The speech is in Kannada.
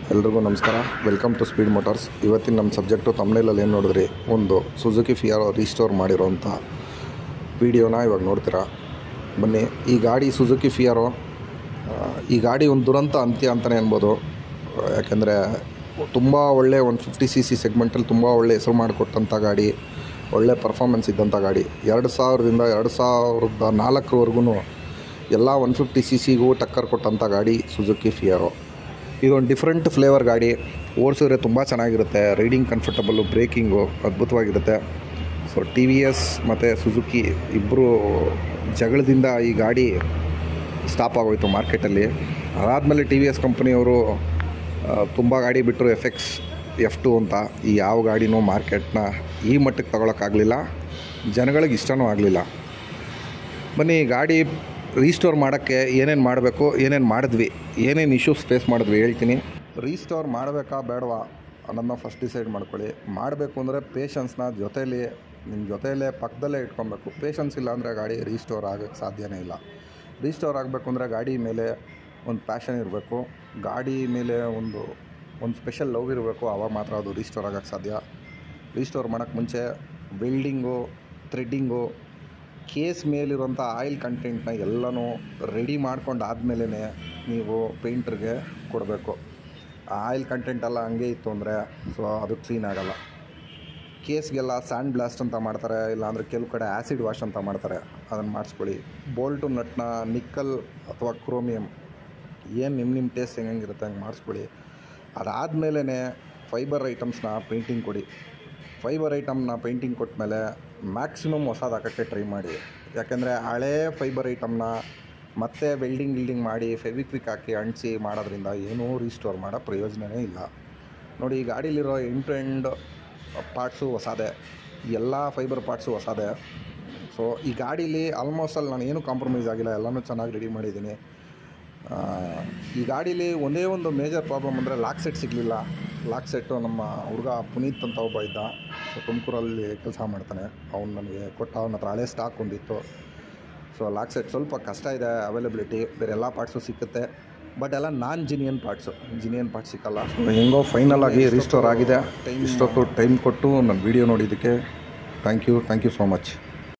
ಎಲ್ರಿಗೂ ನಮಸ್ಕಾರ ವೆಲ್ಕಮ್ ಟು ಸ್ಪೀಡ್ ಮೋಟಾರ್ಸ್ ಇವತ್ತಿನ ನಮ್ಮ ಸಬ್ಜೆಕ್ಟು ತಮ್ಮನೇಲಲ್ಲಿ ಏನು ನೋಡಿದ್ರಿ ಒಂದು ಸುಜುಕಿ ಫಿಯಾರೋ ರೀಸ್ಟೋರ್ ಮಾಡಿರೋಂಥ ವಿಡಿಯೋನ ಇವಾಗ ನೋಡ್ತೀರಾ ಬನ್ನಿ ಈ ಗಾಡಿ ಸುಜುಕಿ ಫಿಯಾರೋ ಆ, ಈ ಗಾಡಿ ಒಂದು ದುರಂತ ಅಂತ್ಯ ಅಂತಲೇ ಅನ್ಬೋದು ಯಾಕೆಂದರೆ ತುಂಬ ಒಳ್ಳೆ ಒಂದು ಫಿಫ್ಟಿ ಸಿ ಸಿ ಸೆಗ್ಮೆಂಟಲ್ಲಿ ತುಂಬ ಒಳ್ಳೆ ಹೆಸರು ಮಾಡಿಕೊಟ್ಟಂಥ ಗಾಡಿ ಒಳ್ಳೆ ಪರ್ಫಾರ್ಮೆನ್ಸ್ ಇದ್ದಂಥ ಗಾಡಿ ಎರಡು ಸಾವಿರದಿಂದ ಎರಡು ಸಾವಿರದ ನಾಲ್ಕರವರೆಗೂ ಎಲ್ಲ ಒನ್ ಫಿಫ್ಟಿ ಸಿ ಸಿಗೂ ಟಕ್ಕರ್ ಕೊಟ್ಟಂಥ ಗಾಡಿ ಸುಜುಕಿ ಫಿಯಾರೋ ಇದೊಂದು ಡಿಫ್ರೆಂಟ್ ಫ್ಲೇವರ್ ಗಾಡಿ ಓಡಿಸಿದ್ರೆ ತುಂಬ ಚೆನ್ನಾಗಿರುತ್ತೆ ರೈಡಿಂಗ್ ಕಂಫರ್ಟಬಲ್ಲು ಬ್ರೇಕಿಂಗು ಅದ್ಭುತವಾಗಿರುತ್ತೆ ಸೊ ಟಿ ವಿ ಎಸ್ ಮತ್ತು ಸುಜುಕಿ ಇಬ್ಬರು ಜಗಳದಿಂದ ಈ ಗಾಡಿ ಸ್ಟಾಪ್ ಆಗೋಯ್ತು ಮಾರ್ಕೆಟಲ್ಲಿ ಅದಾದಮೇಲೆ ಟಿ ವಿ ಎಸ್ ಕಂಪ್ನಿಯವರು ತುಂಬ ಗಾಡಿ ಬಿಟ್ಟರು ಎಫ್ ಎಕ್ಸ್ ಎಫ್ ಟು ಅಂತ ಈ ಯಾವ ಗಾಡಿನೂ ಮಾರ್ಕೆಟ್ನ ಈ ಮಟ್ಟಕ್ಕೆ ತಗೊಳಕ್ಕಾಗಲಿಲ್ಲ ಜನಗಳಿಗೆ ಇಷ್ಟನೂ ಆಗಲಿಲ್ಲ ಬನ್ನಿ ಈ ಗಾಡಿ ರೀಸ್ಟೋರ್ ಮಾಡೋಕ್ಕೆ ಏನೇನು ಮಾಡಬೇಕು ಏನೇನು ಮಾಡಿದ್ವಿ ಏನೇನು ಇಶ್ಯೂಸ್ ಫೇಸ್ ಮಾಡಿದ್ವಿ ಹೇಳ್ತೀನಿ ರೀಸ್ಟೋರ್ ಮಾಡಬೇಕಾ ಬೇಡವಾ ಅನ್ನೋದನ್ನ ಫಸ್ಟ್ ಡಿಸೈಡ್ ಮಾಡ್ಕೊಳ್ಳಿ ಮಾಡಬೇಕು ಅಂದರೆ ಪೇಷನ್ಸ್ನ ಜೊತೇಲಿ ನಿಮ್ಮ ಜೊತೆಯಲ್ಲೇ ಪಕ್ಕದಲ್ಲೇ ಇಟ್ಕೊಬೇಕು ಪೇಷನ್ಸ್ ಇಲ್ಲ ಅಂದರೆ ಗಾಡಿ ರೀಸ್ಟೋರ್ ಆಗೋಕ್ಕೆ ಸಾಧ್ಯನೇ ಇಲ್ಲ ರೀಸ್ಟೋರ್ ಆಗಬೇಕು ಅಂದರೆ ಗಾಡಿ ಮೇಲೆ ಒಂದು ಪ್ಯಾಷನ್ ಇರಬೇಕು ಗಾಡಿ ಮೇಲೆ ಒಂದು ಒಂದು ಸ್ಪೆಷಲ್ ಲವ್ ಇರಬೇಕು ಆವಾಗ ಮಾತ್ರ ಅದು ರೀಸ್ಟೋರ್ ಆಗೋಕ್ಕೆ ಸಾಧ್ಯ ರೀಸ್ಟೋರ್ ಮಾಡೋಕ್ಕೆ ಮುಂಚೆ ವೆಲ್ಡಿಂಗು ಥ್ರೆಡ್ಡಿಂಗು ಕೇಸ್ ಮೇಲಿರುವಂಥ ಆಯಿಲ್ ಕಂಟೆಂಟ್ನ ಎಲ್ಲನೂ ರೆಡಿ ಮಾಡ್ಕೊಂಡು ಆದಮೇಲೆ ನೀವು ಪೇಂಟ್ರಿಗೆ ಕೊಡಬೇಕು ಆ ಆಯಿಲ್ ಕಂಟೆಂಟ್ ಎಲ್ಲ ಹಂಗೆ ಇತ್ತು ಅಂದರೆ ಸೊ ಅದು ಕ್ಲೀನ್ ಆಗಲ್ಲ ಕೇಸ್ಗೆಲ್ಲ ಸ್ಯಾಂಡ್ ಬ್ಲಾಸ್ಟ್ ಅಂತ ಮಾಡ್ತಾರೆ ಇಲ್ಲಾಂದರೆ ಕೆಲವು ಕಡೆ ಆ್ಯಸಿಡ್ ವಾಶ್ ಅಂತ ಮಾಡ್ತಾರೆ ಅದನ್ನು ಮಾಡಿಸ್ಕೊಳ್ಳಿ ಬೋಲ್ಟು ನಟ್ನ ನಿಕ್ಕಲ್ ಅಥವಾ ಕ್ರೋಮಿಯಂ ಏನು ನಿಮ್ಮ ನಿಮ್ಮ ಟೇಸ್ಟ್ ಹೆಂಗಿರುತ್ತೆ ಹಂಗೆ ಮಾಡಿಸ್ಕೊಳ್ಳಿ ಅದಾದಮೇಲೆ ಫೈಬರ್ ಐಟಮ್ಸ್ನ ಪೇಂಟಿಂಗ್ ಕೊಡಿ ಫೈಬರ್ ಐಟಮ್ನ ಪೇಂಟಿಂಗ್ ಕೊಟ್ಟಮೇಲೆ ಮ್ಯಾಕ್ಸಿಮಮ್ ಹೊಸದು ಹಾಕೋಕ್ಕೆ ಟ್ರೈ ಮಾಡಿ ಯಾಕೆಂದರೆ ಹಳೇ ಫೈಬರ್ ಐಟಮ್ನ ಮತ್ತೆ ವೆಲ್ಡಿಂಗ್ ಗಿಲ್ಡಿಂಗ್ ಮಾಡಿ ಫೆವಿಕ್ವಿಕ್ ಹಾಕಿ ಅಂಟಿಸಿ ಮಾಡೋದ್ರಿಂದ ಏನೂ ರೀಸ್ಟೋರ್ ಮಾಡೋ ಪ್ರಯೋಜನವೇ ಇಲ್ಲ ನೋಡಿ ಈ ಗಾಡೀಲಿರೋ ಎಂಟು ಎಂಡ್ ಪಾರ್ಟ್ಸು ಹೊಸದೇ ಎಲ್ಲ ಫೈಬರ್ ಪಾರ್ಟ್ಸು ಹೊಸದೇ ಸೊ ಈ ಗಾಡೀಲಿ ಆಲ್ಮೋಸ್ಟ್ ಅಲ್ಲಿ ನಾನು ಏನೂ ಕಾಂಪ್ರಮೈಸ್ ಆಗಿಲ್ಲ ಎಲ್ಲನೂ ಚೆನ್ನಾಗಿ ರೆಡಿ ಮಾಡಿದ್ದೀನಿ ಆ, ಈ ಗಾಡೀಲಿ ಒಂದೇ ಒಂದು ಮೇಜರ್ ಪ್ರಾಬ್ಲಮ್ ಅಂದರೆ ಲಾಕ್ ಸೆಟ್ ಸಿಗಲಿಲ್ಲ ಲಾಕ್ ಸೆಟ್ಟು ನಮ್ಮ ಹುಡುಗ ಪುನೀತ್ ಅಂತ ಒಬ್ಬ ಇದ್ದ ಸೊ ತುಮಕೂರಲ್ಲಿ ಕೆಲಸ ಮಾಡ್ತಾನೆ ಅವ್ನು ನನಗೆ ಕೊಟ್ಟ ಅವನ ಹತ್ರ ಹಳೆ ಸ್ಟಾಕ್ ಒಂದಿತ್ತು ಸೊ ಲಾಕ್ ಸೆಟ್ ಸ್ವಲ್ಪ ಕಷ್ಟ ಇದೆ ಅವೈಲಬಿಲಿಟಿ ಬೇರೆ ಎಲ್ಲ ಪಾರ್ಟ್ಸು ಸಿಕ್ಕುತ್ತೆ ಬಟ್ ಎಲ್ಲ ನಾನ್ ಜಿನಿಯನ್ ಪಾರ್ಟ್ಸು ಜಿನಿಯನ್ ಪಾರ್ಟ್ಸ್ ಸಿಕ್ಕಲ್ಲ ಹೆಂಗೋ ಫೈನಲ್ ಆಗಿ ರಿಸ್ಟೋರ್ ಆಗಿದೆ ಇಷ್ಟೊತ್ತು ಟೈಮ್ ಕೊಟ್ಟು ನನ್ನ ವೀಡಿಯೋ ನೋಡಿದ್ದಕ್ಕೆ thank you thank you so much